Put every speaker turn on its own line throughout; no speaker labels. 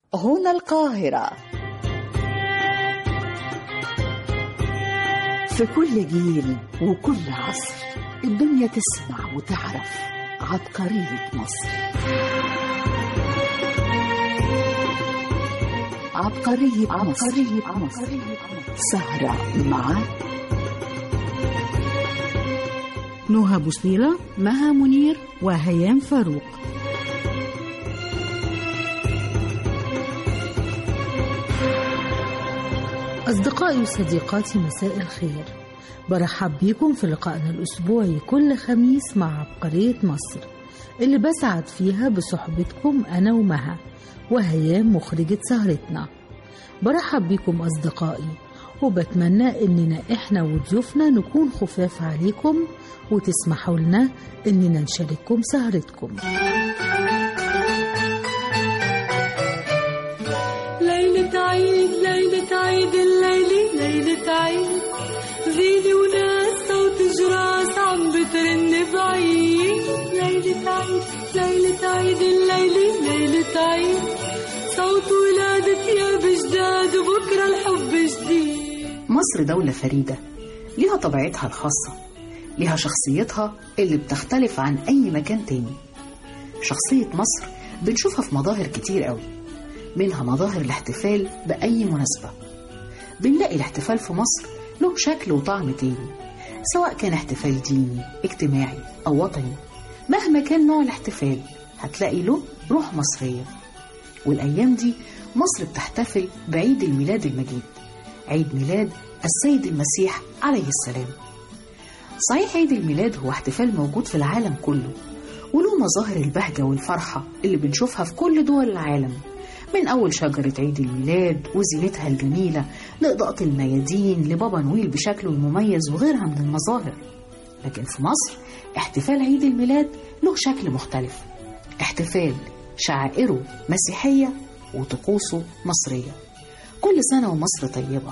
هنا القاهرة في كل جيل وكل عصر الدنيا تسمع وتعرف عبقرية مصر عبقرية مصر, عبقرية مصر. سهرة مع
نهى بوصيلة مها منير وهيام فاروق أصدقائي وصديقاتي مساء الخير برحب بيكم في لقائنا الأسبوعي كل خميس مع عبقرية مصر اللي بسعد فيها بصحبتكم أنا ومها وهيام مخرجة سهرتنا برحب بيكم أصدقائي وبتمنى إننا إحنا وضيوفنا نكون خفاف عليكم وتسمحوا لنا إننا نشارككم سهرتكم
ليلة عيد ليلة عيد الليلة ليلة عيد زينة وناس صوت جراس عم بترن بعيد ليلة عيد ليلة عيد الليلة ليلة عيد صوت ولادة يا بجداد وبكرة الحب جديد
مصر دولة فريدة ليها طبيعتها الخاصة ليها شخصيتها اللي بتختلف عن أي مكان تاني شخصية مصر بنشوفها في مظاهر كتير قوي منها مظاهر الاحتفال بأي مناسبة بنلاقي الاحتفال في مصر له شكل وطعم تاني سواء كان احتفال ديني اجتماعي أو وطني مهما كان نوع الاحتفال هتلاقي له روح مصرية والأيام دي مصر بتحتفل بعيد الميلاد المجيد عيد ميلاد السيد المسيح عليه السلام صحيح عيد الميلاد هو احتفال موجود في العالم كله وله مظاهر البهجة والفرحة اللي بنشوفها في كل دول العالم من أول شجرة عيد الميلاد وزينتها الجميلة لإضاءة الميادين لبابا نويل بشكله المميز وغيرها من المظاهر لكن في مصر احتفال عيد الميلاد له شكل مختلف احتفال شعائره مسيحية وطقوسه مصرية كل سنة ومصر طيبة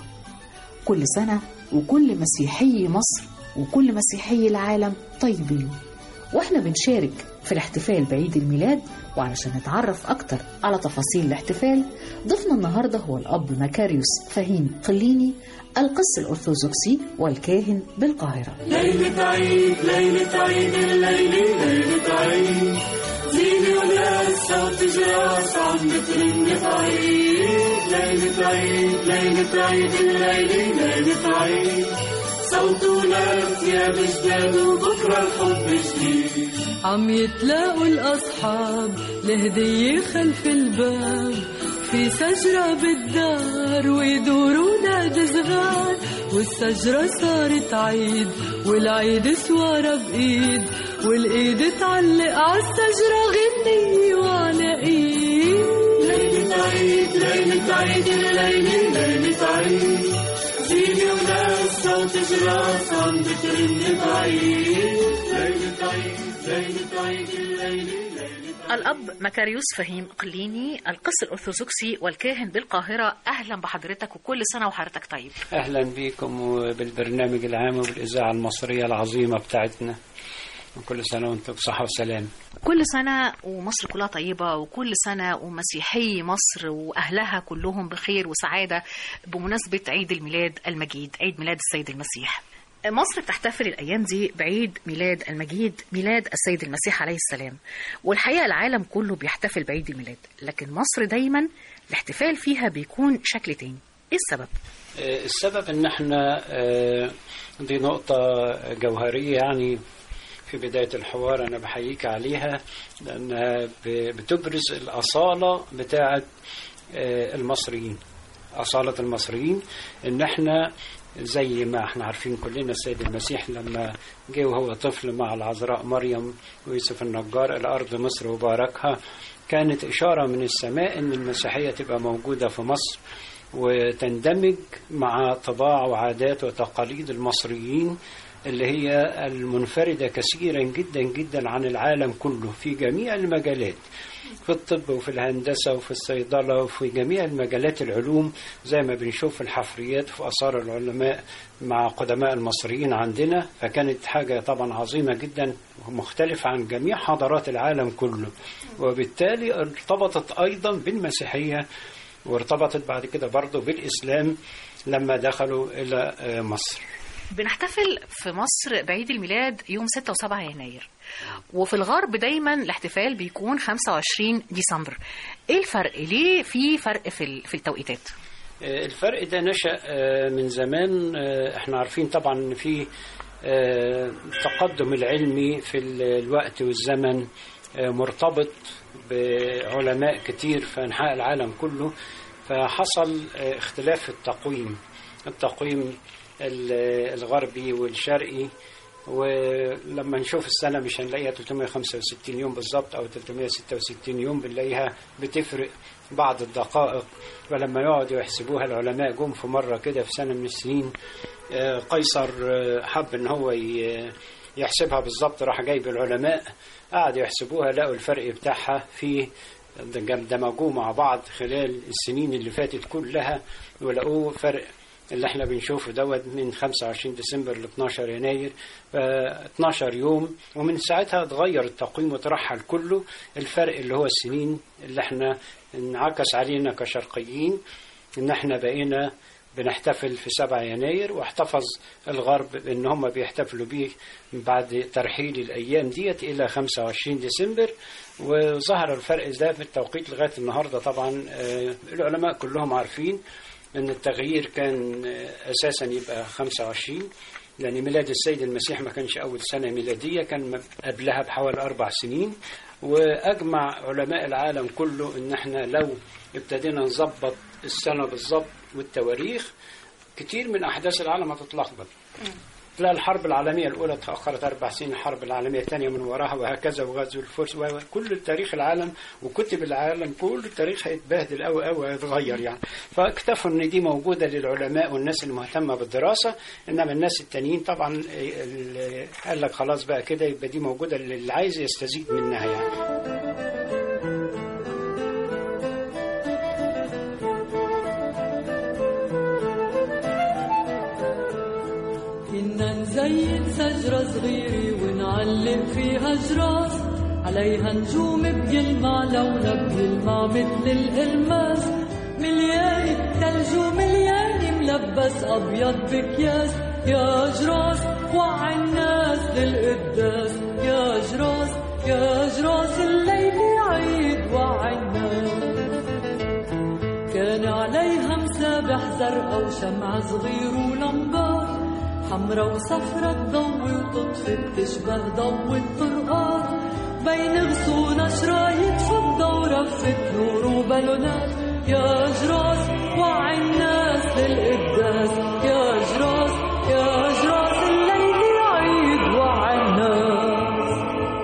كل سنة وكل مسيحي مصر وكل مسيحي العالم طيبين واحنا بنشارك في الاحتفال بعيد الميلاد وعلشان نتعرف أكتر على تفاصيل الاحتفال ضيفنا النهاردة هو الأب مكاريوس فهيم قليني القس الأرثوذكسي والكاهن بالقاهرة
ليلة عيد ليلة عيد الليلة ليلة عيد زينة وناس صوت جراس عم بترن بعيد ليلة عيد ليلة عيد الليلة ليلة عيد صوت ولاد يا بجداد وبكرة الحب جديد عم يتلاقوا الأصحاب لهدية خلف الباب في شجرة بالدار ويدوروا نادي صغار والشجرة صارت عيد والعيد سوارة بإيد والإيد تعلق عالشجرة غنية وعلى إيد ليلة عيد ليلة عيد الليلة ليلة عيد زينة وناس صوت جراس عم بترن بعيد ليلة عيد ليلة عيد الليلة
الأب مكاريوس فهيم قليني القس الأرثوذكسي والكاهن بالقاهرة أهلا بحضرتك وكل سنة وحضرتك طيب
أهلا بكم وبالبرنامج العام وبالإذاعة المصرية العظيمة بتاعتنا وكل سنة وانتم بصحة وسلام
كل سنة ومصر كلها طيبة وكل سنة ومسيحي مصر وأهلها كلهم بخير وسعادة بمناسبة عيد الميلاد المجيد عيد ميلاد السيد المسيح مصر بتحتفل الأيام دي بعيد ميلاد المجيد ميلاد السيد المسيح عليه السلام والحقيقة العالم كله بيحتفل بعيد الميلاد لكن مصر دايما الاحتفال فيها بيكون شكل تاني ايه السبب؟
آه، السبب ان احنا آه، دي نقطة جوهرية يعني في بداية الحوار أنا بحييك عليها لأنها ب- بتبرز الأصالة بتاعة آه، المصريين أصالة المصريين إن إحنا زي ما احنا عارفين كلنا السيد المسيح لما جه وهو طفل مع العذراء مريم ويوسف النجار إلى أرض مصر وباركها كانت إشارة من السماء إن المسيحية تبقى موجودة في مصر وتندمج مع طباع وعادات وتقاليد المصريين اللي هي المنفردة كثيرا جدا جدا عن العالم كله في جميع المجالات في الطب وفي الهندسة وفي الصيدلة وفي جميع المجالات العلوم زي ما بنشوف في الحفريات في آثار العلماء مع قدماء المصريين عندنا فكانت حاجة طبعا عظيمة جدا ومختلفة عن جميع حضارات العالم كله وبالتالي ارتبطت أيضا بالمسيحية وارتبطت بعد كده برضه بالإسلام لما دخلوا إلى آه، مصر
بنحتفل في مصر بعيد الميلاد يوم 6 و7 يناير وفي الغرب دايما الاحتفال بيكون 25 ديسمبر ايه الفرق ليه في فرق في ال- في التوقيتات
آه، الفرق ده نشأ آه، من زمان آه، احنا عارفين طبعا ان في آه، التقدم العلمي في ال- الوقت والزمن آه، مرتبط بعلماء كتير في انحاء العالم كله فحصل آه، اختلاف في التقويم التقويم ال- الغربي والشرقي ولما نشوف السنة مش هنلاقيها 365 يوم بالظبط أو 366 يوم بنلاقيها بتفرق بعض الدقائق ولما يقعدوا يحسبوها العلماء جم في مرة كده في سنة من السنين آه، قيصر آه، حب إن هو ي- يحسبها بالظبط راح جايب العلماء قعدوا يحسبوها لقوا الفرق بتاعها في دمجوه مع بعض خلال السنين اللي فاتت كلها ولقوه فرق اللي احنا بنشوفه دوت من 25 ديسمبر ل 12 يناير ف 12 يوم ومن ساعتها اتغير التقويم وترحل كله الفرق اللي هو السنين اللي احنا انعكس علينا كشرقيين ان احنا بقينا بنحتفل في 7 يناير واحتفظ الغرب ان هم بيحتفلوا بيه بعد ترحيل الايام ديت الى 25 ديسمبر وظهر الفرق ده في التوقيت لغايه النهارده طبعا آه، العلماء كلهم عارفين ان التغيير كان آه، اساسا يبقى 25 لان ميلاد السيد المسيح ما كانش اول سنه ميلاديه كان قبلها بحوالي اربع سنين واجمع علماء العالم كله ان احنا لو ابتدينا نظبط السنه بالظبط والتواريخ كتير من احداث العالم هتتلخبط لا الحرب العالمية الأولى تأخرت أربع سنين الحرب العالمية الثانية من وراها وهكذا وغزو الفرس وكل تاريخ العالم وكتب العالم كل التاريخ هيتبهدل أوي أوي هيتغير يعني فاكتفوا إن دي موجودة للعلماء والناس المهتمة بالدراسة إنما الناس التانيين طبعا ال- قال لك خلاص بقى كده يبقى دي موجودة للي عايز يستزيد منها يعني
كنا نزين شجرة صغيرة ونعلق فيها جراس عليها نجوم بيلمع لونها بيلمع مثل الألماس مليان التلج ومليان ملبس أبيض بكياس يا جراس وعي الناس للقداس يا جراس يا جراس الليل عيد وعي الناس كان عليها مسابح زرقاء وشمع صغير ولمبات حمرا وصفرا تضوي وتطفي بتشبه ضوء الطرقات بين غصون شرايط فضة ورفة نور وبالونات يا جراس وعي الناس للقداس يا جراس يا جراس الليل عيد وعي الناس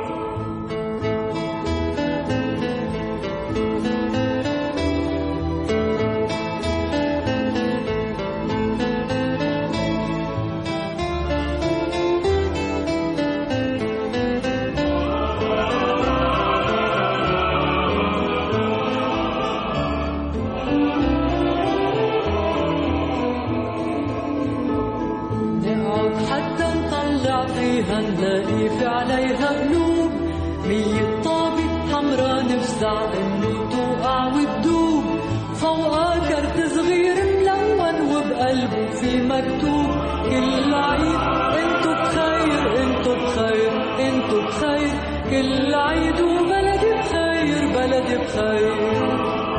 نقعد حتى نطلع فيها نلاقي في عليها قلوب مية طابة حمرا نفزع انه توقع وتدوب فوقها كرت صغير ملون وبقلبه في مكتوب كل عيد انتو بخير انتو بخير انتو بخير كل عيد وبلدي بخير بلدي بخير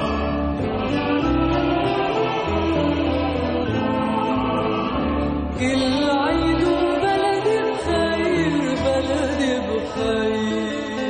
كل عيد وبلدي بخير بلدي بخير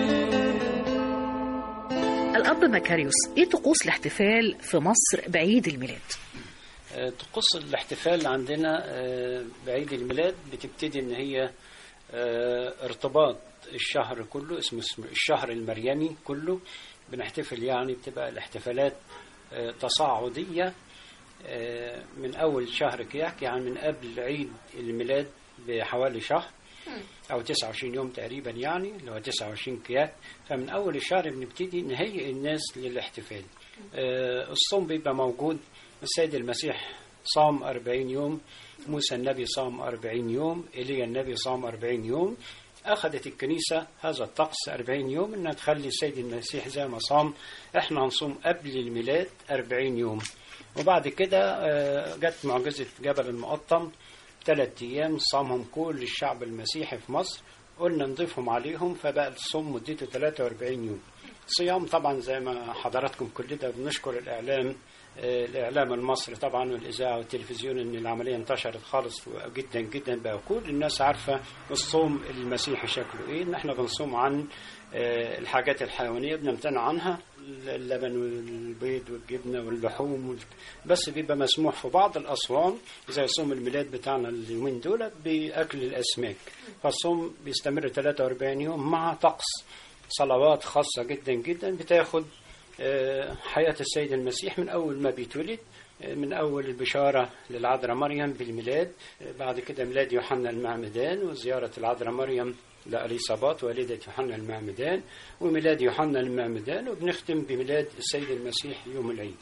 الأب مكاريوس ايه طقوس الاحتفال في مصر بعيد الميلاد
آه، طقوس الاحتفال عندنا آه، بعيد الميلاد بتبتدي ان هي آه، ارتباط الشهر كله اسمه اسمه الشهر المريمي كله بنحتفل يعني بتبقى الاحتفالات آه، تصاعدية آه، من أول شهر كياك يعني من قبل عيد الميلاد بحوالي شهر أو 29 يوم تقريبا يعني اللي هو 29 كياك فمن أول الشهر بنبتدي نهيئ الناس للاحتفال آه، الصوم بيبقى موجود السيد المسيح صام 40 يوم موسى النبي صام 40 يوم إيليا النبي صام 40 يوم أخذت الكنيسة هذا الطقس 40 يوم إنها تخلي السيد المسيح زي ما صام إحنا نصوم قبل الميلاد 40 يوم وبعد كده آه، جت معجزة جبل المقطم ثلاث أيام صامهم كل الشعب المسيحي في مصر قلنا نضيفهم عليهم فبقى الصوم مدته 43 يوم صيام طبعا زي ما حضراتكم كلنا بنشكر الإعلام آه، الإعلام المصري طبعا والإذاعة والتلفزيون إن العملية انتشرت خالص جدا جدا بقى كل الناس عارفة الصوم المسيحي شكله إيه إن إحنا بنصوم عن آه، الحاجات الحيوانية بنمتنع عنها اللبن والبيض والجبنة واللحوم وال- بس بيبقى مسموح في بعض الأصوام زي صوم الميلاد بتاعنا اليومين دول بأكل الأسماك فالصوم بيستمر 43 يوم مع طقس صلوات خاصة جدا جدا بتاخد آه، حياة السيد المسيح من أول ما بيتولد آه، من أول البشارة للعذراء مريم بالميلاد آه، بعد كده ميلاد يوحنا المعمدان وزيارة العذراء مريم لأليصابات والدة يوحنا المعمدان وميلاد يوحنا المعمدان وبنختم بميلاد السيد المسيح يوم العيد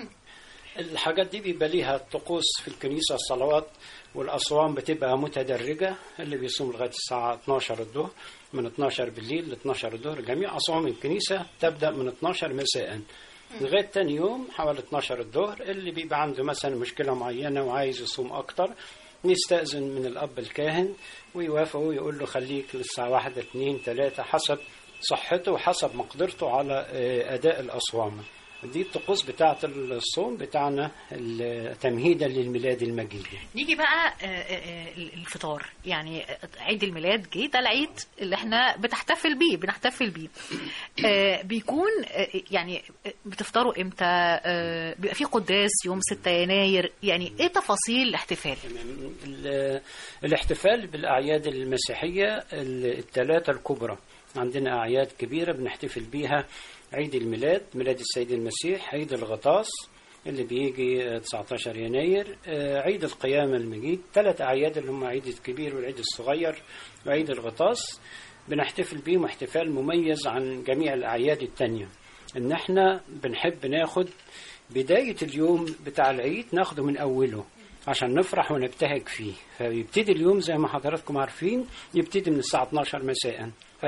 الحاجات دي بيبقى ليها طقوس في الكنيسة الصلوات والأصوام بتبقى متدرجة اللي بيصوم لغاية الساعة 12 الظهر من 12 بالليل ل 12 الظهر جميع أصوام الكنيسة تبدأ من 12 مساء لغاية تاني يوم حوالي 12 الظهر اللي بيبقى عنده مثلا مشكلة معينة وعايز يصوم أكتر نستأذن من الأب الكاهن ويوافق ويقول له خليك للساعة واحدة اتنين تلاتة حسب صحته وحسب مقدرته على آه، أداء الأصوام دي الطقوس بتاعة الصوم بتاعنا ال- تمهيدا للميلاد المجيد
نيجي بقى آه، آه، آه، الفطار يعني آه، عيد الميلاد جه ده العيد اللي احنا بتحتفل بيه بنحتفل بيه آه، بيكون آه، يعني آه، بتفطروا امتى آه، بيبقى في قداس يوم 6 يناير يعني ايه تفاصيل الاحتفال
تمام. ال- الاحتفال بالأعياد المسيحية ال- الثلاثة الكبرى عندنا أعياد كبيرة بنحتفل بيها عيد الميلاد ميلاد السيد المسيح عيد الغطاس اللي بيجي آه، 19 يناير آه، عيد القيامة المجيد ثلاث أعياد اللي هم عيد الكبير والعيد الصغير وعيد الغطاس بنحتفل بيهم احتفال مميز عن جميع الأعياد التانية إن احنا بنحب ناخد بداية اليوم بتاع العيد ناخده من أوله عشان نفرح ونبتهج فيه فيبتدي اليوم زي ما حضراتكم عارفين يبتدي من الساعة 12 مساء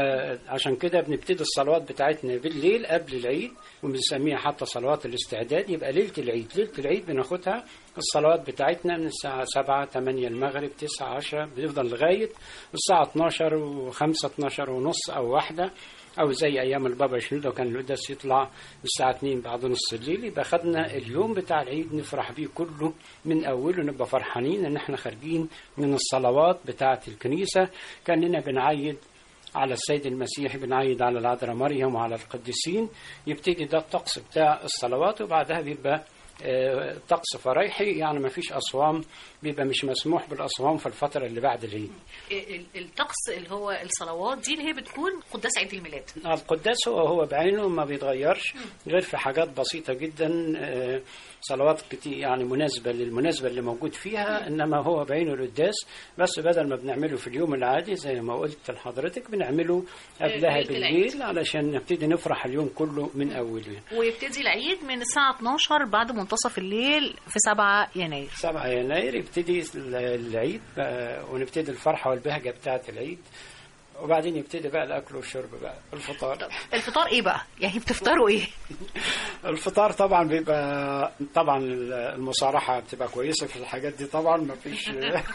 فعشان كده بنبتدي الصلوات بتاعتنا بالليل قبل العيد وبنسميها حتى صلوات الاستعداد يبقى ليلة العيد ليلة العيد بناخدها الصلوات بتاعتنا من الساعة 7 8 المغرب 9 10 بنفضل لغاية الساعة 12 و5 12 ونص أو واحدة أو زي أيام البابا شنودة كان القداس يطلع الساعة 2 بعد نص الليل يبقى خدنا اليوم بتاع العيد نفرح بيه كله من أوله نبقى فرحانين إن إحنا خارجين من الصلوات بتاعة الكنيسة كأننا بنعيد على السيد المسيح بنعيد على العذراء مريم وعلى القديسين يبتدي ده الطقس بتاع الصلوات وبعدها بيبقى آه، طقس فرايحي يعني ما فيش أصوام بيبقى مش مسموح بالأصوام في الفترة اللي بعد العيد
ال- الطقس اللي هو الصلوات دي اللي هي بتكون قداس عيد الميلاد
القداس هو هو بعينه ما بيتغيرش غير في حاجات بسيطة جدا آه، صلوات كتير يعني مناسبة للمناسبة اللي موجود فيها إنما هو بعينه القداس بس بدل ما بنعمله في اليوم العادي زي ما قلت لحضرتك بنعمله قبلها
ليلة العيد.
بالليل علشان نبتدي نفرح اليوم كله من أوله
ويبتدي العيد من الساعة 12 بعد منتصف الليل في 7 يناير
7 يناير يبتدي العيد بقى ونبتدي الفرحة والبهجة بتاعة العيد وبعدين يبتدي بقى الأكل والشرب بقى الفطار
طب الفطار ايه بقى يعني بتفطروا ايه
الفطار طبعا بيبقى طبعا المصارحة بتبقى كويسة في الحاجات دي طبعا ما فيش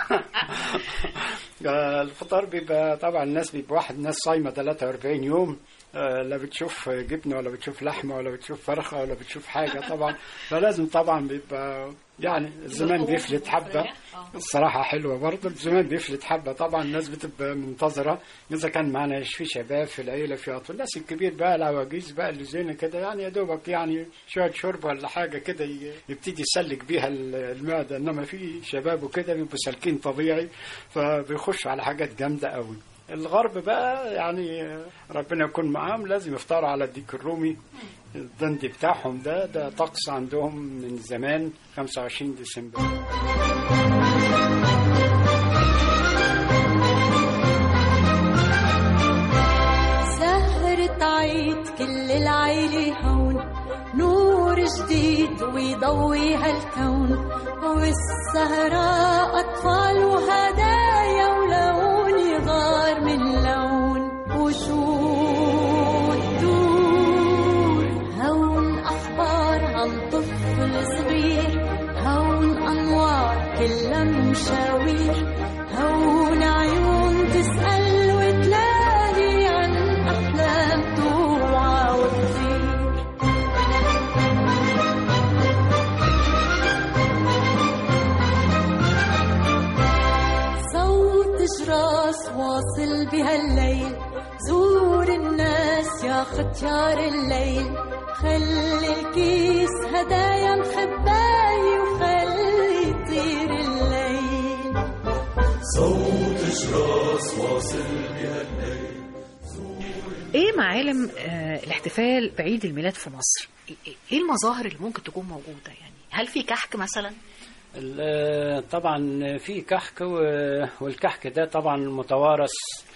الفطار بيبقى طبعا الناس بيبقى واحد ناس صايمة 43 يوم آه، لا بتشوف جبنة ولا بتشوف لحمة ولا بتشوف فرخة ولا بتشوف حاجة طبعا فلازم طبعا بيبقى يعني الزمان بيفلت حبة الصراحة حلوة برضه الزمان بيفلت حبة طبعا الناس بتبقى منتظرة إذا كان معنا في شباب في العيلة في أطفال الناس الكبير بقى العواجيز بقى اللي زينا كده يعني يا دوبك يعني شوية شرب ولا حاجة كده ي- يبتدي يسلك بيها ال- المعدة إنما في شباب وكده بيبقوا سالكين طبيعي فبيخشوا على حاجات جامدة قوي الغرب بقى يعني ربنا يكون معاهم لازم يفطروا على الديك الرومي الدندي بتاعهم ده ده طقس عندهم من زمان 25 ديسمبر
خلي العيلة هون نور جديد ويضوي هالكون والسهرة أطفال وهدايا ولون يغار من لون وشو تدور هون أخبار عن طفل صغير هون أنوار كلها مشاوير هون عيون تسأل وتلاقي عن أحلام توعى وتطير صوت جراس واصل بهالليل زور الناس يا ختيار الليل خلي الكيس هدايا مخباي وخلي يطير الليل
ايه معالم آه الاحتفال بعيد الميلاد في مصر ايه إيه المظاهر اللي ممكن تكون موجوده يعني هل في كحك مثلا
ال- طبعا في كحك و- والكحك ده طبعا متوارث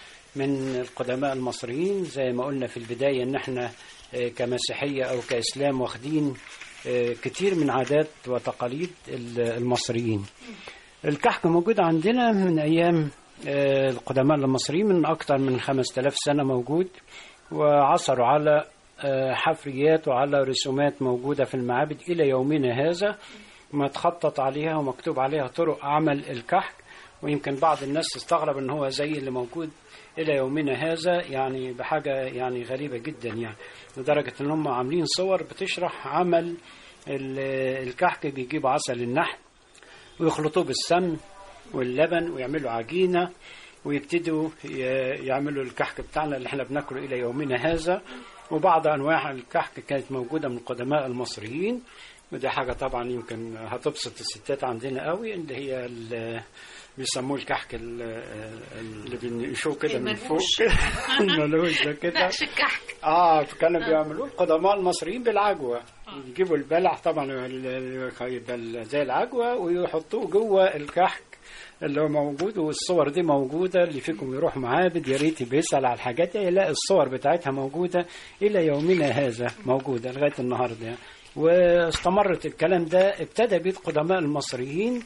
من القدماء المصريين زي ما قلنا في البداية ان احنا آه، كمسيحية او كاسلام واخدين آه، كتير من عادات وتقاليد ال- المصريين الكحك موجود عندنا من ايام آه، القدماء المصريين من اكثر من 5000 سنة موجود وعثروا على آه، حفريات وعلى رسومات موجودة في المعابد إلى يومنا هذا ما تخطط عليها ومكتوب عليها طرق عمل الكحك ويمكن بعض الناس تستغرب ان هو زي اللي موجود الى يومنا هذا يعني بحاجه يعني غريبه جدا يعني لدرجه ان هم عاملين صور بتشرح عمل ال- الكحك بيجيبوا عسل النحل ويخلطوه بالسمن واللبن ويعملوا عجينه ويبتدوا ي- يعملوا الكحك بتاعنا اللي احنا بناكله الى يومنا هذا وبعض انواع الكحك كانت موجوده من القدماء المصريين ودي حاجة طبعا يمكن هتبسط الستات عندنا قوي اللي هي ال- بيسموه الكحك ال- اللي بنقشوه كده من فوق
المنقوش.
كده المنقوش ده كده
نقش الكحك
اه كانوا بيعملوه القدماء المصريين بالعجوه يجيبوا البلح طبعا ال- ال- يبقى ال- زي العجوه ويحطوه جوه الكحك اللي هو موجود والصور دي موجوده اللي فيكم يروح معابد يا ريت بيسال على الحاجات دي يلاقي الصور بتاعتها موجوده الى يومنا هذا موجوده لغايه النهارده يعني. واستمرت الكلام ده ابتدى بيه القدماء المصريين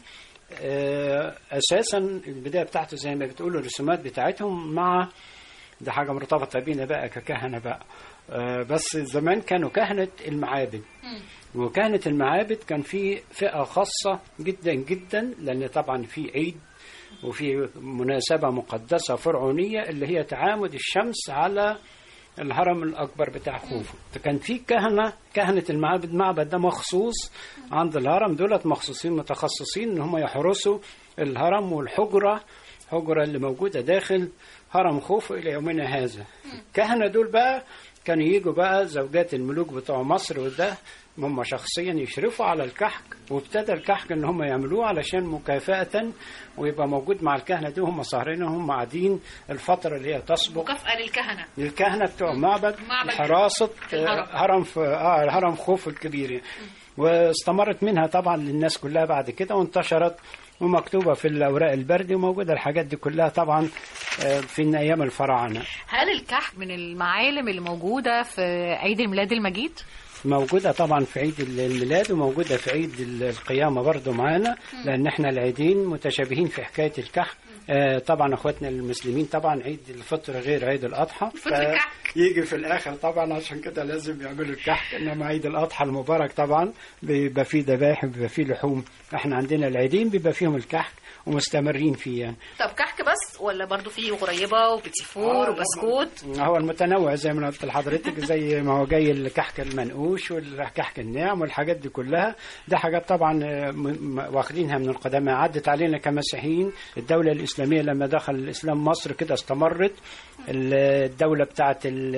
آه، اساسا البدايه بتاعته زي ما بتقولوا الرسومات بتاعتهم مع ده حاجة مرتبطة بينا بقى ككهنة بقى آه، بس زمان كانوا كهنة المعابد وكهنة المعابد كان في فئة خاصة جدا جدا لأن طبعا في عيد وفي مناسبة مقدسة فرعونية اللي هي تعامد الشمس على الهرم الأكبر بتاع خوفو فكان في كهنة كهنة المعابد معبد ده مخصوص عند الهرم دولت مخصوصين متخصصين إن هم يحرسوا الهرم والحجرة حجرة اللي موجودة داخل هرم خوفو إلى يومنا هذا الكهنة دول بقى كانوا يجوا بقى زوجات الملوك بتوع مصر وده هم شخصيا يشرفوا على الكحك وابتدى الكحك ان هم يعملوه علشان مكافأة ويبقى موجود مع الكهنة دي وهم سهرين وهم قاعدين الفترة اللي هي تسبق
مكافأة للكهنة
الكهنة بتوع معبد
معبد
حراسة
الهرم.
آه، هرم في اه الهرم خوف الكبير يعني. واستمرت منها طبعا للناس كلها بعد كده وانتشرت ومكتوبة في الأوراق البردي وموجودة الحاجات دي كلها طبعا آه، في أيام الفراعنة
هل الكحك من المعالم اللي موجودة في عيد الميلاد المجيد؟
موجودة طبعا في عيد الميلاد وموجودة في عيد القيامة برضو معانا لأن احنا العيدين متشابهين في حكاية الكحك آه طبعا اخواتنا المسلمين طبعا عيد الفطر غير عيد الأضحى
الفطر كحك.
يجي في الآخر طبعا عشان كده لازم يعملوا الكحك إنما عيد الأضحى المبارك طبعا بيبقى فيه ذبائح بيبقى فيه لحوم احنا عندنا العيدين بيبقى فيهم الكحك ومستمرين فيه يعني
طب كحك بس ولا برضو فيه غريبة وبيتي فور
آه،
وبسكوت؟
هو المتنوع زي ما أنا قلت لحضرتك زي ما هو جاي الكحك المنقوش والكحك الناعم والحاجات دي كلها ده حاجات طبعا آه، م- م- واخدينها من القدماء عدت علينا كمسيحيين الدولة الإسلامية لما دخل الإسلام مصر كده استمرت ال- الدولة بتاعت ال-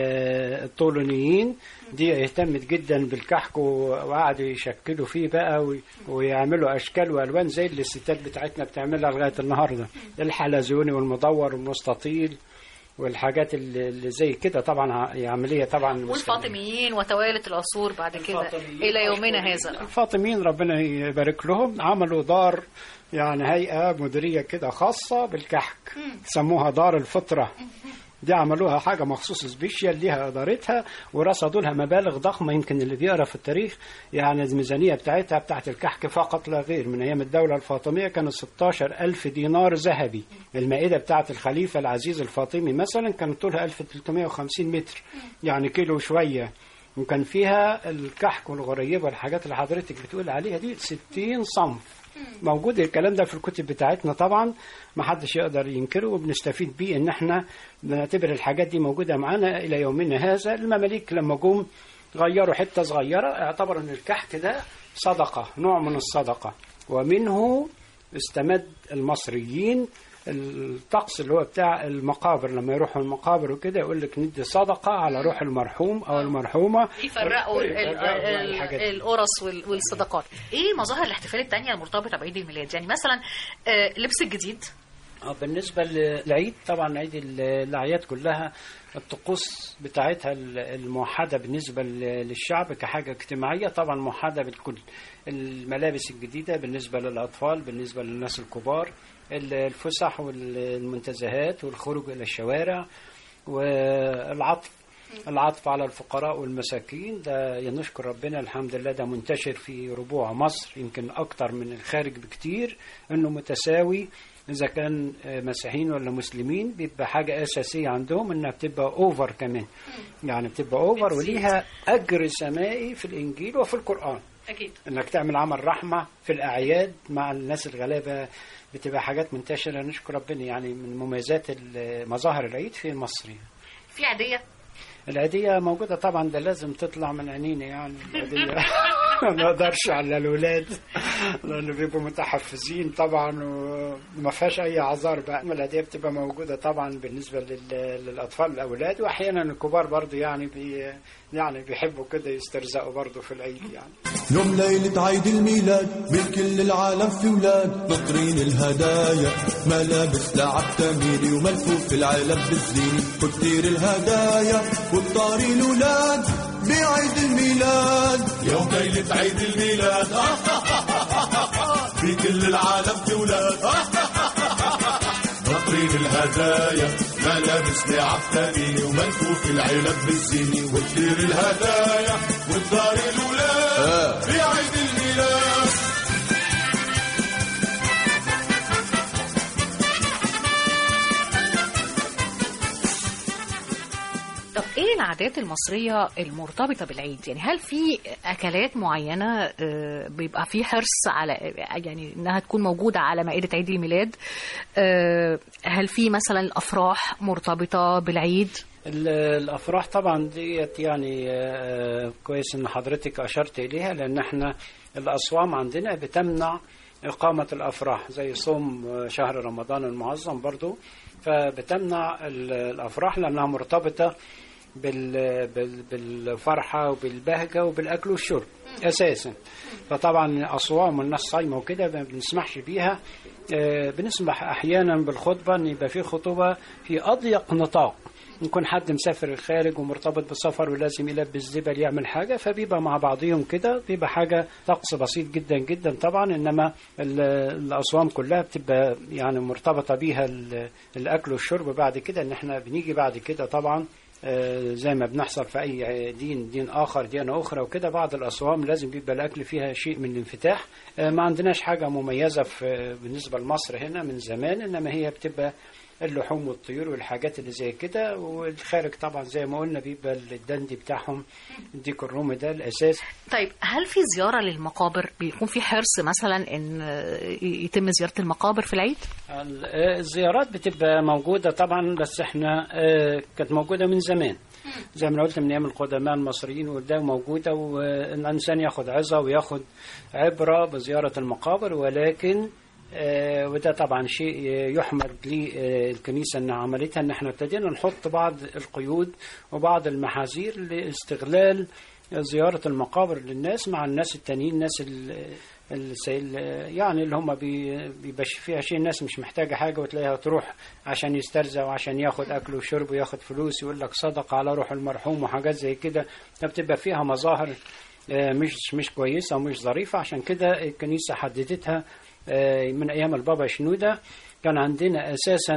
الطولونيين دي اهتمت جدا بالكحك و- وقعدوا يشكلوا فيه بقى وي- ويعملوا اشكال والوان زي اللي الستات بتاعتنا بتعملها لغايه النهارده الحلزوني والمدور والمستطيل والحاجات اللي اللي زي كده طبعا ع- عمليه طبعا مستمرة.
والفاطميين وتوالت العصور بعد كده
الفاطميين
إلى يومنا هذا
الفاطميين ربنا يبارك لهم عملوا دار يعني هيئة مديرية كده خاصة بالكحك سموها دار الفطرة دي عملوها حاجه مخصوص سبيشال ليها ادارتها ورصدوا لها مبالغ ضخمه يمكن اللي بيقرا في التاريخ يعني الميزانيه بتاعتها بتاعت الكحك فقط لا غير من ايام الدوله الفاطميه كانت 16 ألف دينار ذهبي المائده بتاعت الخليفه العزيز الفاطمي مثلا كانت طولها 1350 متر يعني كيلو شويه وكان فيها الكحك والغريبه والحاجات اللي حضرتك بتقول عليها دي 60 صنف موجود الكلام ده في الكتب بتاعتنا طبعا ما حدش يقدر ينكره وبنستفيد بيه ان احنا بنعتبر الحاجات دي موجوده معانا الى يومنا هذا المماليك لما جم غيروا حته صغيره اعتبروا ان الكحك ده صدقه نوع من الصدقه ومنه استمد المصريين الطقس اللي هو بتاع المقابر لما يروحوا المقابر وكده يقول لك ندي صدقه على روح المرحوم او المرحومه
يفرقوا ال- ال-
يفرقوا
ال-
الحاجات دي.
القرص وال- والصدقات ايه مظاهر الاحتفال التانية المرتبطة بعيد الميلاد يعني مثلا آه، لبس الجديد
آه، بالنسبة للعيد طبعا عيد ال- الأعياد كلها الطقوس بتاعتها ال- الموحدة بالنسبة ل- للشعب كحاجة اجتماعية طبعا موحدة بالكل الملابس الجديدة بالنسبة للأطفال بالنسبة للناس الكبار ال- الفسح والمنتزهات والخروج إلى الشوارع والعطف العطف على الفقراء والمساكين ده نشكر ربنا الحمد لله ده منتشر في ربوع مصر يمكن أكتر من الخارج بكتير إنه متساوي إذا كان آه، مسيحيين ولا مسلمين بيبقى حاجة أساسية عندهم إنها بتبقى أوفر كمان يعني بتبقى أوفر وليها أجر سمائي في الإنجيل وفي القرآن
اكيد
انك تعمل عمل رحمه في الاعياد مع الناس الغلابه بتبقى حاجات منتشره نشكر ربنا يعني من مميزات ال- مظاهر العيد في مصر يعني.
في عادية
العيدية موجودة طبعا ده لازم تطلع من عينينا يعني العيدية ما نقدرش على الأولاد لأنه بيبقوا متحفزين طبعا وما فيهاش أي أعذار بقى العيدية بتبقى موجودة طبعا بالنسبة لل- للأطفال الأولاد وأحيانا الكبار برضه يعني بي يعني بيحبوا كده يسترزقوا برضه في العيد يعني
يوم ليلة عيد الميلاد من كل العالم في ولاد ناطرين الهدايا ملابس لعب تميري وملفوف العلب بالزينة وكتير الهدايا وبطاري الولاد بعيد الميلاد يوم ليلة عيد الميلاد في كل العالم في ولاد ناطرين الهدايا ملابس لعب تميري وملفوف العلب بالزينة وكتير الهدايا والدار الولاد في عيد الميلاد
طب ايه العادات المصرية المرتبطة بالعيد يعني هل في اكلات معينة آه، بيبقى في حرص على يعني انها تكون موجودة على مائدة عيد الميلاد آه، هل في مثلا الافراح مرتبطة بالعيد
ال- الافراح طبعا ديت يعني آه، كويس ان حضرتك اشرت اليها لان احنا الاصوام عندنا بتمنع اقامه الافراح زي صوم آه، شهر رمضان المعظم برضو فبتمنع ال- الافراح لانها مرتبطه بال- بال- بالفرحه وبالبهجه وبالاكل والشرب اساسا فطبعا اصوام والناس صايمه وكده ما بنسمحش بيها آه، بنسمح احيانا بالخطبه ان يبقى في خطوبه في اضيق نطاق يكون حد مسافر الخارج ومرتبط بسفر ولازم يلبس زبل يعمل حاجة فبيبقى مع بعضهم كده بيبقى حاجة طقس بسيط جدا جدا طبعا إنما ال- الأصوام كلها بتبقى يعني مرتبطة بيها ال- الأكل والشرب بعد كده إن إحنا بنيجي بعد كده طبعا آه، زي ما بنحصل في أي دين دين آخر ديانة أخرى وكده بعض الأصوام لازم بيبقى الأكل فيها شيء من الانفتاح آه، ما عندناش حاجة مميزة في بالنسبة لمصر هنا من زمان إنما هي بتبقى اللحوم والطيور والحاجات اللي زي كده والخارج طبعا زي ما قلنا بيبقى الدندي بتاعهم الديك الرومي ده الاساس
طيب هل في زيارة للمقابر بيكون في حرص مثلا ان يتم زيارة المقابر في العيد
ال- آه، الزيارات بتبقى موجوده طبعا بس احنا آه، كانت موجوده من زمان زي ما أنا قلت من ايام القدماء المصريين وده موجوده وان الانسان ياخد عظه وياخد عبره بزياره المقابر ولكن آه، وده طبعا شيء يحمد للكنيسه انها عملتها ان احنا ابتدينا نحط بعض القيود وبعض المحاذير لاستغلال زياره المقابر للناس مع الناس التانيين الناس ال- السيل يعني اللي هم بي- بيبقى فيها شيء الناس مش محتاجه حاجه وتلاقيها تروح عشان يسترزق وعشان ياخد اكل وشرب وياخد فلوس يقول لك صدق على روح المرحوم وحاجات زي كده فبتبقى فيها مظاهر آه، مش مش كويسه ومش ظريفه عشان كده الكنيسه حددتها آه، من ايام البابا شنوده كان عندنا أساسا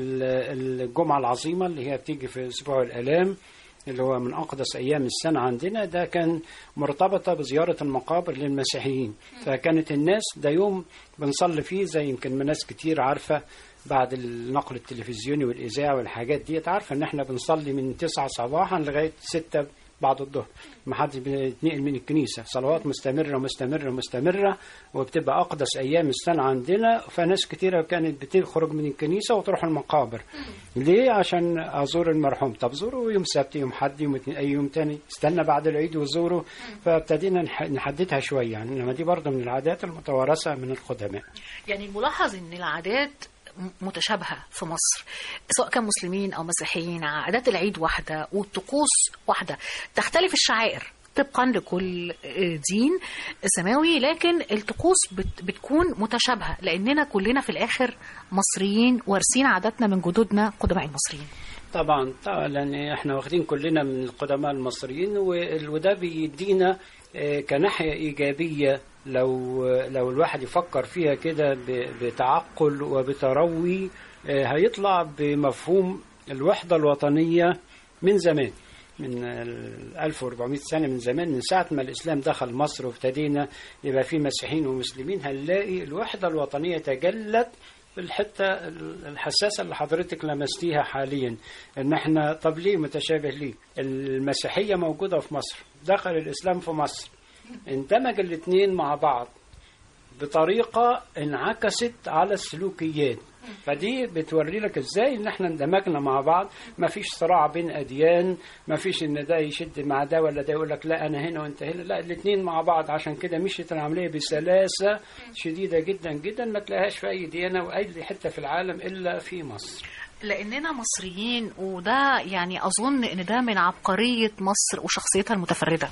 ال- الجمعة العظيمة اللي هي بتيجي في أسبوع الآلام اللي هو من أقدس أيام السنة عندنا ده كان مرتبطة بزيارة المقابر للمسيحيين فكانت الناس ده يوم بنصلي فيه زي يمكن ما ناس كتير عارفة بعد النقل التلفزيوني والإذاعة والحاجات دي عارفة إن إحنا بنصلي من 9 صباحا لغاية 6 بعد الظهر ما حدش بيتنقل من الكنيسة صلوات مستمرة مستمرة مستمرة وبتبقى أقدس أيام السنة عندنا فناس كتيرة كانت بتخرج من الكنيسة وتروح المقابر ليه عشان أزور المرحوم طب زوره يوم سبت يوم حد يوم اتنين- أي يوم تاني استنى بعد العيد وزوره فابتدينا نح- نحددها شوية يعني إنما دي برضه من العادات المتوارثة من القدماء
يعني ملاحظ ان العادات م- متشابهه في مصر سواء كان مسلمين او مسيحيين عادات العيد واحده والطقوس واحده تختلف الشعائر طبقا لكل آه، دين سماوي لكن الطقوس بت- بتكون متشابهه لاننا كلنا في الاخر مصريين وارثين عاداتنا من جدودنا قدماء المصريين
طبعا طبعا لان احنا واخدين كلنا من القدماء المصريين وال- وده بيدينا آه، كناحيه ايجابيه لو لو الواحد يفكر فيها كده ب- بتعقل وبتروي آه، هيطلع بمفهوم الوحده الوطنيه من زمان من ال 1400 سنة من زمان من ساعة ما الإسلام دخل مصر وابتدينا يبقى في مسيحيين ومسلمين هنلاقي الوحدة الوطنية تجلت في الحتة الحساسة اللي حضرتك لمستيها حاليا ان احنا طب ليه متشابه ليه المسيحية موجودة في مصر دخل الإسلام في مصر اندمج الاثنين مع بعض بطريقة انعكست على السلوكيات فدي بتوري لك ازاي ان احنا اندمجنا مع بعض ما فيش صراع بين اديان ما فيش ان ده يشد مع ده ولا ده يقول لك لا انا هنا وانت هنا لا الاثنين مع بعض عشان كده مشيت العمليه بسلاسه شديده جدا جدا ما تلاقيهاش في اي ديانه واي حته في العالم الا في مصر
لاننا مصريين وده يعني اظن ان ده من عبقريه مصر وشخصيتها المتفرده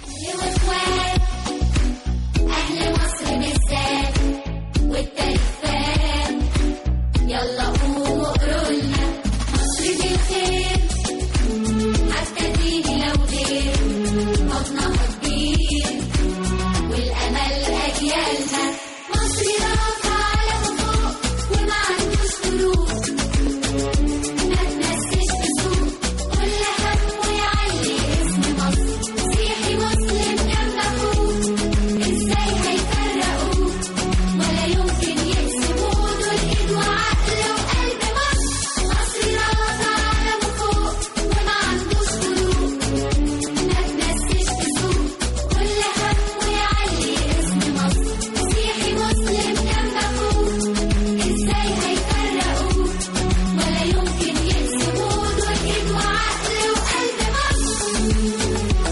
أهل مصر بالذات والتاريخ فات يلا قوموا اقروا لنا مصر دي الخير حتى ديني لو غير حضنها كبير والأمل أجيالنا مصر رافعة على فوق وما عندوش فروق ما تمسكش بسوق كل همه يعلي اسم مصر مسيحي مسلم جنب أخوه ازاي هيفرقوه ولا يمكن يقسموه دول ايد وعقل وقلب مصر مصر رافعة على فوق وما عندوش فروق ما تمسكش بسوق كل همه يعلي اسم مصر مسيحي مسلم جنب أخوه ازاي هيفرقوه ولا يمكن يقسموه دول ايد وعقل وقلب مصر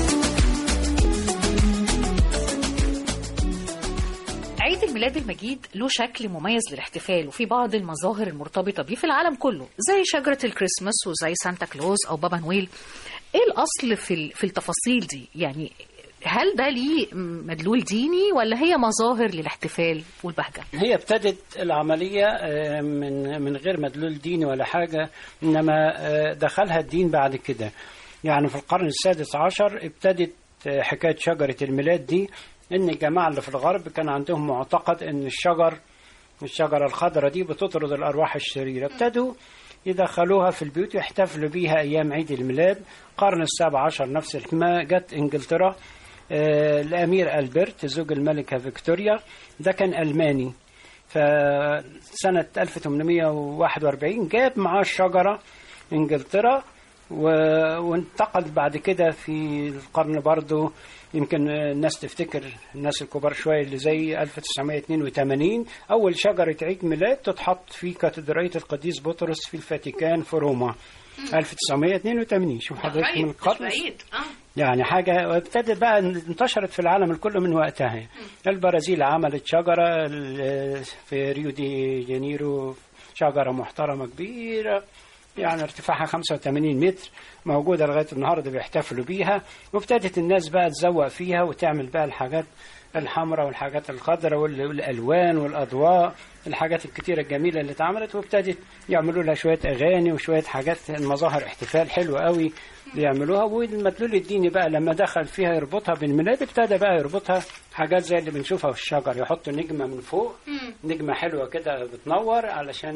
عيد الميلاد المجيد له شكل مميز للاحتفال وفي بعض المظاهر المرتبطة بيه في العالم كله زي شجرة الكريسماس وزي سانتا كلوز أو بابا نويل إيه الأصل في ال- في التفاصيل دي يعني هل ده ليه مدلول ديني ولا هي مظاهر للاحتفال والبهجة
هي ابتدت العملية آه، من من غير مدلول ديني ولا حاجة إنما آه، دخلها الدين بعد كده يعني في القرن السادس عشر ابتدت آه، حكاية شجرة الميلاد دي إن الجماعة اللي في الغرب كان عندهم معتقد إن الشجر الشجرة الخضراء دي بتطرد الأرواح الشريرة ابتدوا يدخلوها في البيوت ويحتفلوا بيها أيام عيد الميلاد القرن السابع عشر نفس الحكمة جت إنجلترا آه، الأمير ألبرت زوج الملكة فيكتوريا ده كان ألماني فسنة 1841 جاب معاه الشجرة إنجلترا و- وانتقل بعد كده في القرن برضو يمكن الناس تفتكر الناس الكبار شوية اللي زي 1982 أول شجرة عيد ميلاد تتحط في كاتدرائية القديس بطرس في الفاتيكان في روما 1982 شوف حضرتك من القرن يعني حاجة ابتدت بقى انتشرت في العالم كله من وقتها البرازيل عملت شجرة ال- في ريو دي جانيرو شجرة محترمة كبيرة يعني ارتفاعها 85 متر موجودة لغاية النهاردة بيحتفلوا بيها وابتدت الناس بقى تزوق فيها وتعمل بقى الحاجات الحمراء والحاجات الخضراء وال- والألوان والأضواء الحاجات الكتيرة الجميلة اللي اتعملت وابتدت يعملوا لها شوية أغاني وشوية حاجات مظاهر احتفال حلوة قوي بيعملوها والمدلول الديني بقى لما دخل فيها يربطها بالميلاد ابتدى بقى يربطها حاجات زي اللي بنشوفها في الشجر يحطوا نجمة من فوق نجمة حلوة كده بتنور علشان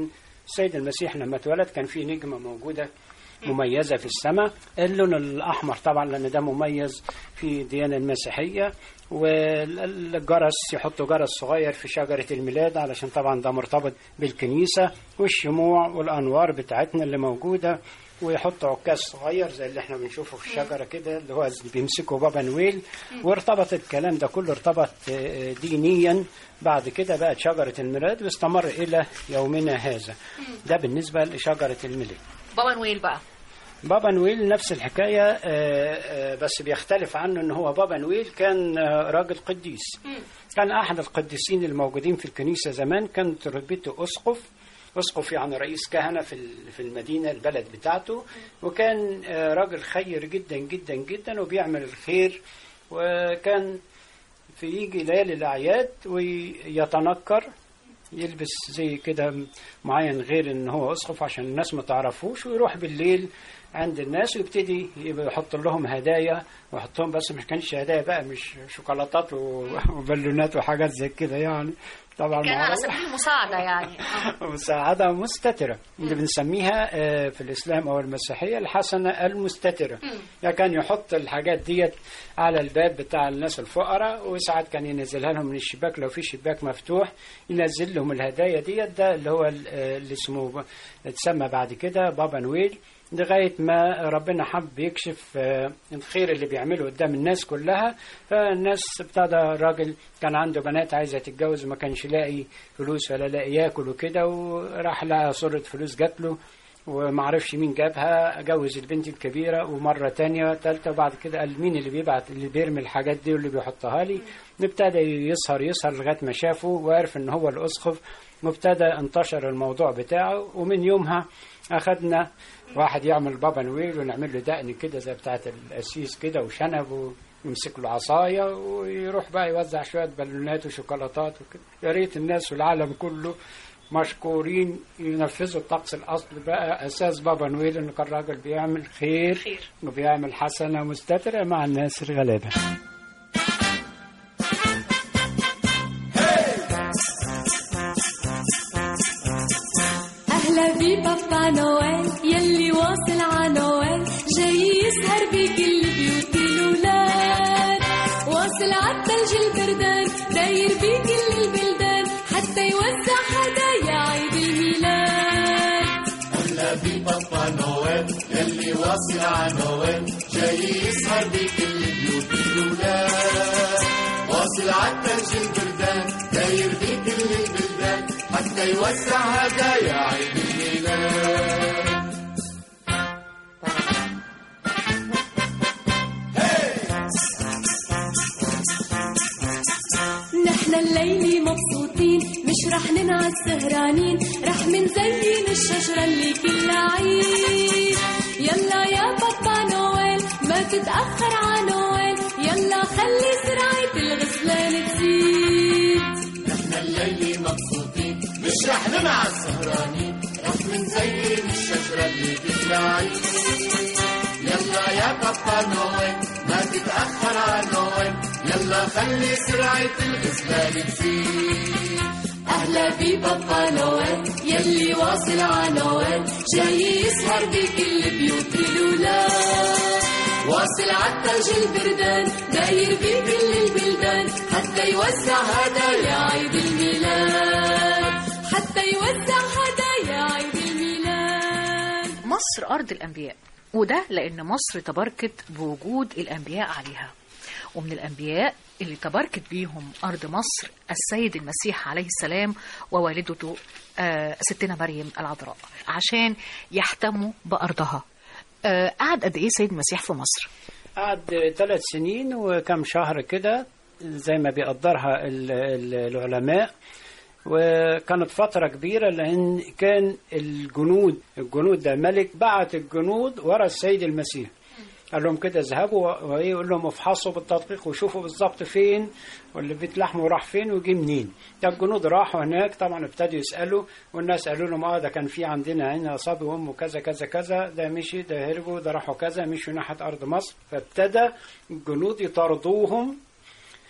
السيد المسيح لما اتولد كان في نجمة موجودة مميزة في السماء اللون الأحمر طبعا لأن ده مميز في الديانة المسيحية والجرس يحطوا جرس صغير في شجرة الميلاد علشان طبعا ده مرتبط بالكنيسة والشموع والأنوار بتاعتنا اللي موجودة ويحطوا عكاز صغير زي اللي احنا بنشوفه في الشجرة كده اللي هو اللي بيمسكوا بابا نويل وارتبط الكلام ده كله ارتبط آه، دينيا بعد كده بقت شجرة الميلاد واستمر إلى يومنا هذا ده بالنسبة لشجرة الميلاد
بابا نويل بقى
بابا نويل نفس الحكاية آه، آه، بس بيختلف عنه ان هو بابا نويل كان آه، راجل قديس كان احد القديسين الموجودين في الكنيسة زمان كان تربيته اسقف اسقف يعني رئيس كهنة في ال- في المدينة البلد بتاعته وكان آه، راجل خير جدا جدا جدا وبيعمل الخير وكان في يجي ليالي الأعياد ويتنكر يلبس زي كده معين غير ان هو اسقف عشان الناس ما تعرفوش ويروح بالليل عند الناس ويبتدي يبقى يحط لهم هدايا ويحطهم بس مش كانش هدايا بقى مش شوكولاتات و- وبالونات وحاجات زي كده يعني طبعا
كان على
معروف.
سبيل المساعدة يعني آه.
مساعدة مستترة اللي بنسميها آه، في الإسلام أو المسيحية الحسنة المستترة يعني كان يحط الحاجات ديت على الباب بتاع الناس الفقراء وساعات كان ينزلها لهم من الشباك لو في شباك مفتوح ينزل لهم الهدايا ديت ده اللي هو ال- آه، اللي اسمه ب- اتسمى بعد كده بابا نويل لغاية ما ربنا حب يكشف آه، الخير اللي بيعمله قدام الناس كلها فالناس ابتدى الراجل كان عنده بنات عايزة تتجوز وما كانش لاقي فلوس ولا لاقي ياكل وكده وراح لقى صورة فلوس جات له ومعرفش مين جابها جوز البنت الكبيرة ومرة تانية تالتة وبعد كده قال مين اللي بيبعت اللي بيرمي الحاجات دي واللي بيحطها لي ابتدى يسهر يسهر لغاية ما شافه وعرف ان هو الأسقف وابتدى انتشر الموضوع بتاعه ومن يومها أخدنا واحد يعمل بابا نويل ونعمل له دقن كده زي بتاعة القسيس كده وشنب ويمسك له عصاية ويروح بقى يوزع شوية بالونات وشوكولاتات وكده يا ريت الناس والعالم كله مشكورين ينفذوا الطقس الأصل بقى أساس بابا نويل إنه كان راجل بيعمل خير,
خير.
وبيعمل حسنة مستترة مع الناس الغلابة
أهلا ببابا نويل يلي واصل ع نويل جاي يسهر بكل بيوت الولاد واصل عالثلج البردان داير بكل البلدان حتى يوزع هدايا عيد الميلاد
أهلا ببابا نويل يلي واصل ع نويل جاي يسهر بكل بيوت الولاد واصل عالثلج البردان داير بكل البلدان حتى يوزع هدايا عيد الميلاد
نحن الليلة مبسوطين مش رح ننعس سهرانين رح منزين الشجرة اللي كلها عيد يلا يا بابا نويل ما تتأخر ع نويل يلا خلي سرعة الغسلان تزيد
احنا الليل مبسوطين مش رح ننعس سهرانين رح منزين الشجرة اللي بتلاعي يلا يا بابا نويل ما تتأخر على نويل يلا خلي سرعة الغسلان تزيد
أهلا ببابا نويل يلي واصل ع نويل جاي يسهر بكل بيوت الولاد واصل عالثلج البردان داير بكل البلدان حتى يوزع هدايا عيد الميلاد حتى يوزع هدايا عيد الميلاد
مصر أرض الأنبياء وده لأن مصر تباركت بوجود الأنبياء عليها ومن الأنبياء اللي تباركت بيهم أرض مصر السيد المسيح عليه السلام ووالدته آه، ستنا مريم العذراء عشان يحتموا بأرضها آه، قعد قد إيه سيد المسيح في مصر؟
قعد ثلاث سنين وكم شهر كده زي ما بيقدرها ال- ال- العلماء وكانت فترة كبيرة لأن كان الجنود الجنود ده ملك بعت الجنود ورا السيد المسيح قال لهم كده اذهبوا ويقول لهم افحصوا بالتدقيق وشوفوا بالظبط فين واللي بيت لحمه راح فين وجي منين ده الجنود راحوا هناك طبعا ابتدوا يسالوا والناس قالوا لهم اه ده كان في عندنا هنا صبي وامه كذا كذا كذا ده مشي ده هربوا ده راحوا كذا مشوا ناحيه ارض مصر فابتدى الجنود يطاردوهم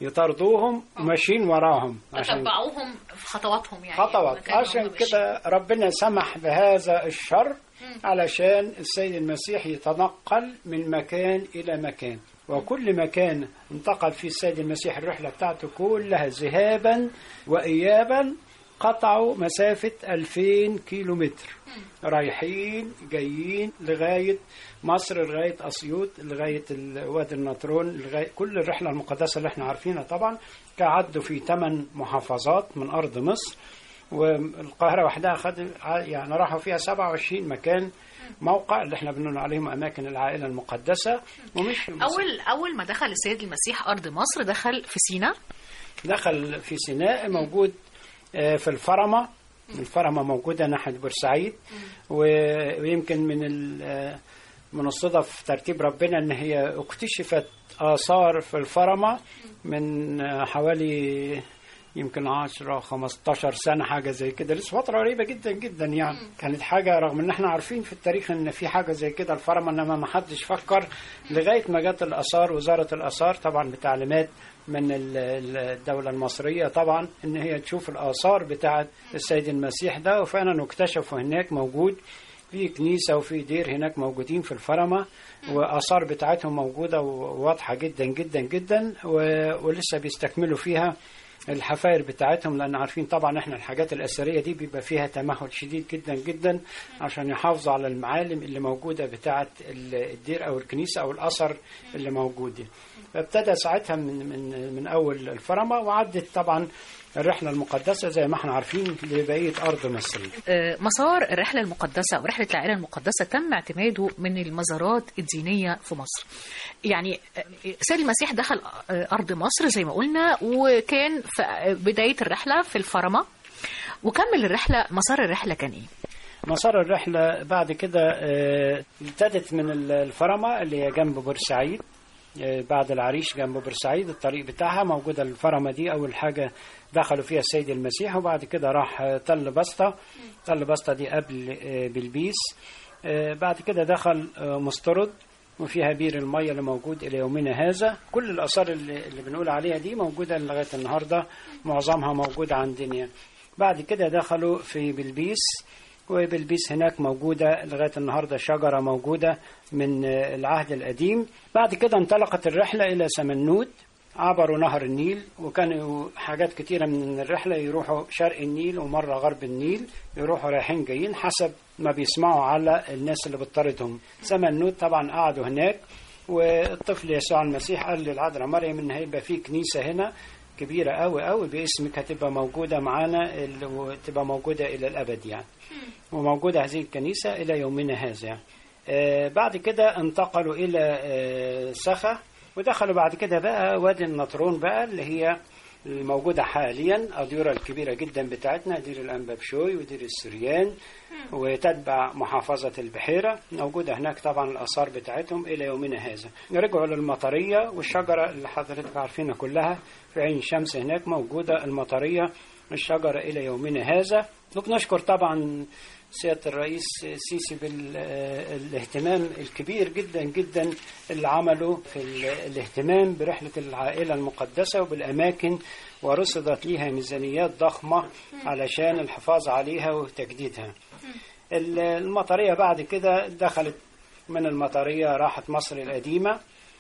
يطاردوهم وماشيين وراهم عشان
تتبعوهم في خطواتهم يعني
خطوات
المكان اللي
عشان
هم ماشيين.
كده ربنا سمح بهذا الشر علشان السيد المسيح يتنقل من مكان إلى مكان وكل مكان انتقل فيه السيد المسيح الرحلة بتاعته كلها ذهابا وإيابا قطعوا مسافة 2000 كيلو متر رايحين جايين لغاية مصر لغاية أسيوط لغاية ال- وادي النطرون لغاية كل الرحلة المقدسة اللي احنا عارفينها طبعا كعدوا في ثمان محافظات من أرض مصر والقاهرة وحدها خد يعني راحوا فيها 27 مكان موقع اللي احنا بنقول عليهم أماكن العائلة المقدسة ومش في مصر.
اول اول ما دخل السيد المسيح ارض مصر دخل في سينا
دخل في سيناء موجود آه، في الفرمة الفرمة موجودة ناحية بورسعيد و- ويمكن من ال- آه، من الصدف ترتيب ربنا ان هي اكتشفت آثار في الفرمة من آه، حوالي يمكن 10 15 سنة حاجة زي كده لسه فترة قريبة جدا جدا يعني كانت حاجة رغم ان احنا عارفين في التاريخ ان في حاجة زي كده الفرمة انما ما حدش فكر لغاية ما جت الآثار وزارة الآثار طبعا بتعليمات من ال- ال- الدولة المصرية طبعا ان هي تشوف الآثار بتاعة السيد المسيح ده وفعلا اكتشفوا هناك موجود في كنيسة وفي دير هناك موجودين في الفرمة وآثار بتاعتهم موجودة وواضحة جدا جدا جدا و- ولسه بيستكملوا فيها الحفاير بتاعتهم لان عارفين طبعا احنا الحاجات الاثريه دي بيبقى فيها تمهل شديد جدا جدا عشان يحافظوا على المعالم اللي موجوده بتاعه ال- الدير او الكنيسه او الاثر اللي موجود دي. فابتدى ساعتها من من من اول الفرمه وعدت طبعا الرحله المقدسه زي ما احنا عارفين لبقيه ارض مصر.
آه، مسار الرحلة المقدسة أو رحلة العائلة المقدسة تم اعتماده من المزارات الدينية في مصر يعني آه، سيد المسيح دخل آه، أرض مصر زي ما قلنا وكان في آه، بداية الرحلة في الفرمة وكمل الرحلة مسار الرحلة كان إيه؟
مسار الرحلة بعد كده آه، ابتدت من ال- الفرمة اللي هي جنب بورسعيد آه، بعد العريش جنب بورسعيد الطريق بتاعها موجودة الفرمة دي أول حاجة دخلوا فيها السيد المسيح وبعد كده راح آه، تل بسطة تل بسطة دي قبل آه، بلبيس آه، بعد كده دخل آه، مسترد وفيها بير المية اللي موجود إلى يومنا هذا كل الآثار اللي, اللي بنقول عليها دي موجودة لغاية النهاردة معظمها موجودة عندنا بعد كده دخلوا في بلبيس وبلبيس هناك موجودة لغاية النهاردة شجرة موجودة من آه، العهد القديم بعد كده انطلقت الرحلة إلى سمنود عبروا نهر النيل وكانوا حاجات كتيرة من الرحلة يروحوا شرق النيل ومرة غرب النيل يروحوا رايحين جايين حسب ما بيسمعوا على الناس اللي بتطاردهم سمنود طبعا قعدوا هناك والطفل يسوع المسيح قال للعذراء مريم ان هيبقى في كنيسة هنا كبيرة قوي قوي باسمك هتبقى موجودة معانا ال- وتبقى موجودة إلى الأبد يعني وموجودة هذه الكنيسة إلى يومنا هذا يعني. آه بعد كده انتقلوا إلى آه سخا ودخلوا بعد كده بقى وادي النطرون بقى اللي هي الموجودة حاليا الديرة الكبيرة جدا بتاعتنا دير الأنبابشوي ودير السريان وتتبع محافظة البحيرة موجودة هناك طبعا الآثار بتاعتهم إلى يومنا هذا رجعوا للمطرية والشجرة اللي حضرتك عارفينها كلها في عين شمس هناك موجودة المطرية الشجرة إلى يومنا هذا وبنشكر طبعا سيادة الرئيس السيسي بالاهتمام الكبير جدا جدا اللي عمله في ال- الاهتمام برحلة العائلة المقدسة وبالأماكن ورصدت ليها ميزانيات ضخمة علشان الحفاظ عليها وتجديدها ال- المطرية بعد كده دخلت من المطرية راحت مصر القديمة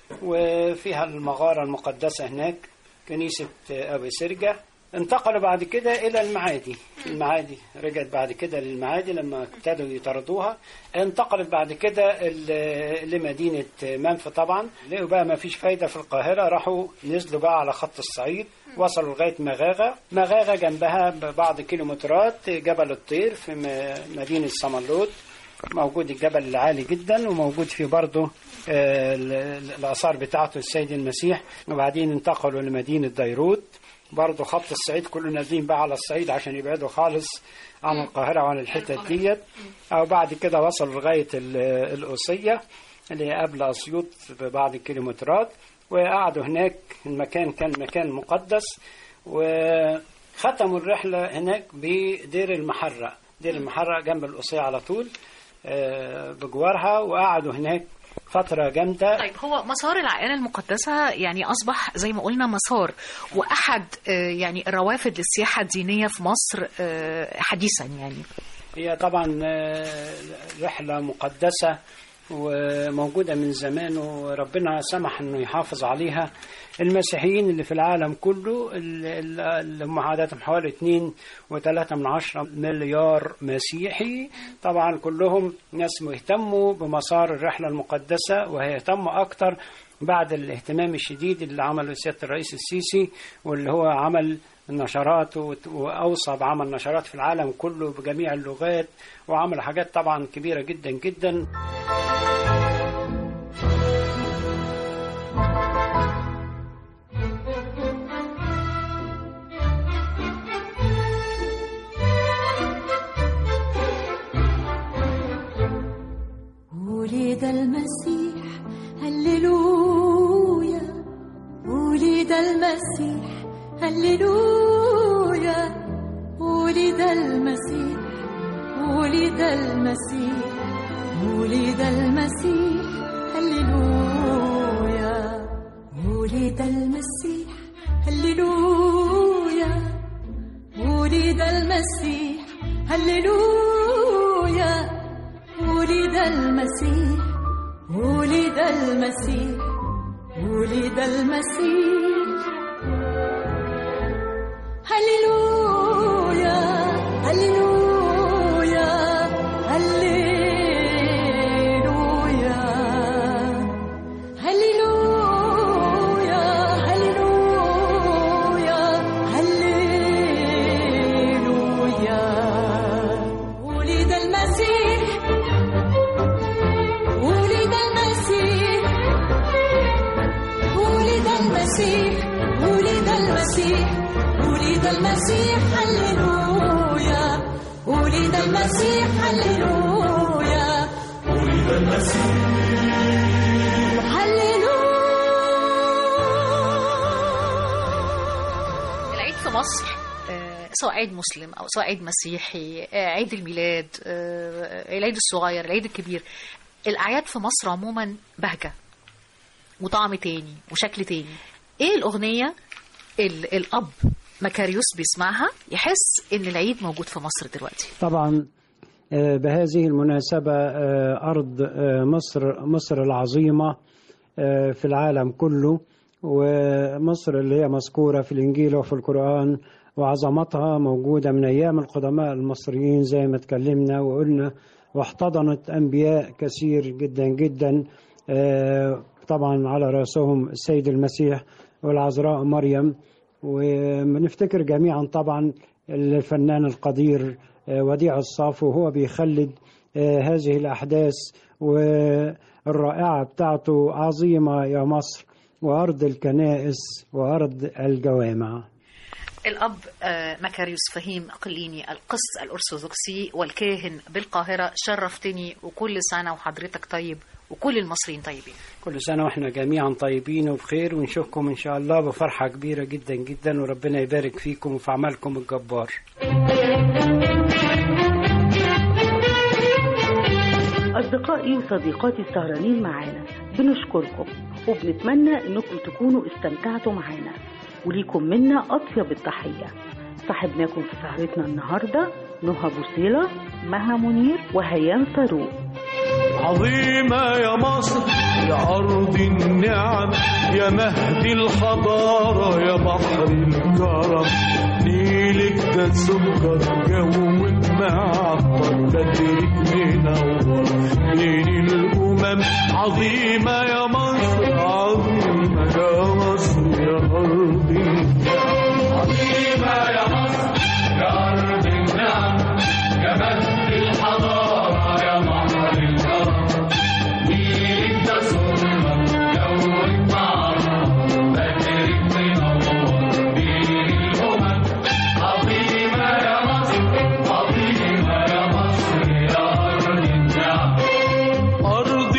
وفيها المغارة المقدسة هناك كنيسة أبي سرجة انتقلوا بعد كده إلى المعادي المعادي رجعت بعد كده للمعادي لما ابتدوا يطردوها انتقلت بعد كده ال- لمدينة منف طبعا لقوا بقى ما فيش فايدة في القاهرة راحوا نزلوا بقى على خط الصعيد وصلوا لغاية مغاغة مغاغة جنبها ببعض كيلومترات جبل الطير في م- مدينة صملوط موجود الجبل العالي جدا وموجود فيه برضه آه، ال- ال- الآثار بتاعته السيد المسيح وبعدين انتقلوا لمدينة ديروت برضه خط الصعيد كله نازلين بقى على الصعيد عشان يبعدوا خالص عن القاهرة وعن الحتت ديت أو بعد كده وصلوا لغاية ال- القصية اللي هي قبل أسيوط ببعض الكيلومترات وقعدوا هناك المكان كان مكان مقدس وختموا الرحلة هناك بدير المحرة دير المحرة جنب القصية على طول آه، بجوارها وقعدوا هناك فتره جامده
طيب هو مسار العائلة المقدسة يعني أصبح زي ما قلنا مسار وأحد آه، يعني الروافد للسياحة الدينية في مصر آه، حديثا يعني
هي طبعا آه، رحلة مقدسة وموجودة من زمان وربنا سمح انه يحافظ عليها المسيحيين اللي في العالم كله ال- ال- اللي هم عادتهم حوالي 2 و3 من عشرة مليار مسيحي طبعا كلهم ناس مهتموا بمسار الرحلة المقدسة وهيهتموا أكتر بعد الاهتمام الشديد اللي عمله سيادة الرئيس السيسي واللي هو عمل النشرات وت- وأوصى بعمل نشرات في العالم كله بجميع اللغات وعمل حاجات طبعا كبيرة جدا جدا
ولد المسيح هللويا ولد المسيح هللويا ولد المسيح ولد المسيح ولد المسيح هللويا ولد المسيح هللويا ولد المسيح هللويا ولد المسيح ولد المسيح ولد المسيح هللويا هللويا هللويا هللويا هللويا هللويا ولد المسيح ولد المسيح ولد المسيح ولد المسيح ولد المسيح هللويا ولد المسيح هللويا ولد المسيح هللويا
العيد في مصر آه، سواء عيد مسلم أو سواء عيد مسيحي آه، عيد الميلاد آه، العيد الصغير العيد الكبير الأعياد في مصر عموما بهجة وطعم تاني وشكل تاني ايه الأغنية ال- الأب مكاريوس بيسمعها يحس إن العيد موجود في مصر دلوقتي
طبعا آه، بهذه المناسبة آه، أرض آه، مصر مصر العظيمة آه، في العالم كله ومصر اللي هي مذكورة في الإنجيل وفي القرآن وعظمتها موجودة من أيام القدماء المصريين زي ما اتكلمنا وقلنا واحتضنت أنبياء كثير جدا جدا آه، طبعا على رأسهم السيد المسيح والعذراء مريم ونفتكر جميعا طبعا الفنان القدير آه، وديع الصافي وهو بيخلد آه، هذه الأحداث والرائعة بتاعته عظيمة يا مصر وأرض الكنائس وأرض الجوامع
الأب آه، مكاريوس فهيم قليني القس الأرثوذكسي والكاهن بالقاهرة شرفتني وكل سنة وحضرتك طيب وكل المصريين طيبين
كل سنة وإحنا جميعا طيبين وبخير ونشوفكم إن شاء الله بفرحة كبيرة جدا جدا وربنا يبارك فيكم وفي عملكم الجبار
أصدقائي وصديقاتي السهرانين معانا بنشكركم وبنتمنى إنكم تكونوا استمتعتوا معانا وليكم منا أطيب التحية صاحبناكم في سهرتنا النهاردة نهى بوصيلة مها منير وهيام فاروق
عظيمة يا مصر يا أرض النعم يا مهد الحضارة يا بحر الكرم نيلك ده سكر جوك معطر بدرك منور بين الأمم عظيمة يا مصر عظيمة يا مصر يا أرض النعم عظيمة يا مصر يا أرض النعم يا مهد الحضارة يا بحر الكرم نيلك ده سكر جوك معطر بدرك منور بين الأمم عظيمة يا مصر عظيمة يا مصر يا أرض النعم أرض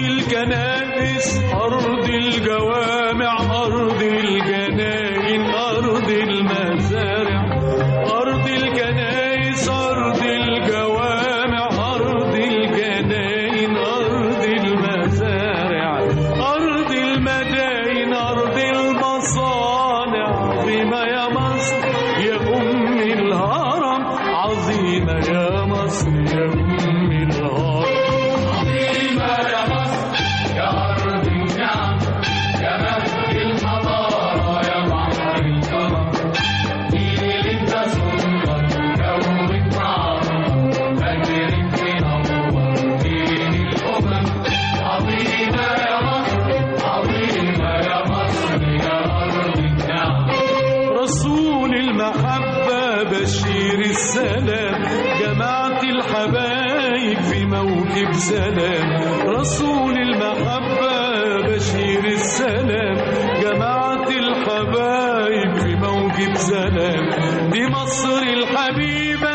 الكنائس أرض الجوامع أرض الجناين أرض الم بشير السلام جمعت الحبايب في موكب سلام رسول المحبة بشير السلام جمعت الحبايب في موكب سلام دي مصر الحبيبة